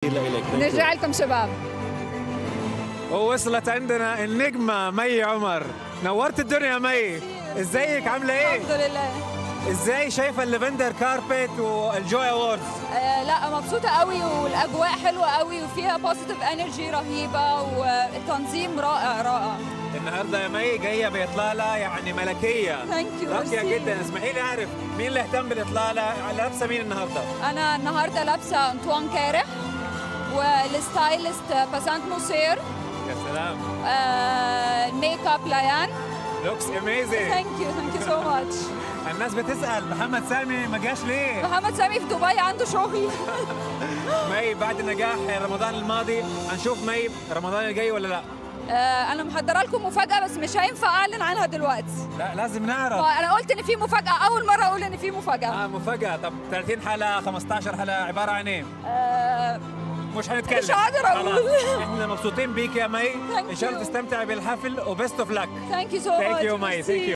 لك نرجع لكم شباب ووصلت عندنا النجمة مي عمر نورت الدنيا مي ازيك عاملة ايه؟ الحمد لله ازاي شايفة الليفندر كاربت والجوي اووردز؟ آه لا مبسوطة قوي والأجواء حلوة قوي وفيها بوزيتيف انرجي رهيبة والتنظيم رائع رائع النهارده يا مي جاية بإطلالة يعني ملكية ثانك يو راقية جدا اسمحي لي اعرف مين اللي اهتم بالإطلالة لابسة مين النهارده؟ أنا النهاردة لابسة أنطوان كارح والستايلست باسانت موسير يا سلام آه الميك اب ليان لوكس اميزنج ثانك يو ثانك يو سو ماتش الناس بتسأل محمد سامي ما جاش ليه؟ محمد سامي في دبي عنده شغل مي بعد نجاح رمضان الماضي هنشوف مي رمضان الجاي ولا لا؟ آه أنا محضرة لكم مفاجأة بس مش هينفع أعلن عنها دلوقتي لا لازم نعرف أنا قلت إن في مفاجأة أول مرة أقول إن في مفاجأة اه مفاجأة طب 30 حلقة 15 حلقة عبارة عن ايه؟ آه مش هنتكلم مش هقدر أقول. خلاص. احنا مبسوطين بيك يا مي Thank ان شاء الله you. تستمتعي بالحفل وبيست اوف لك ثانك يو سو ثانك ماتش يو مي ثانك يو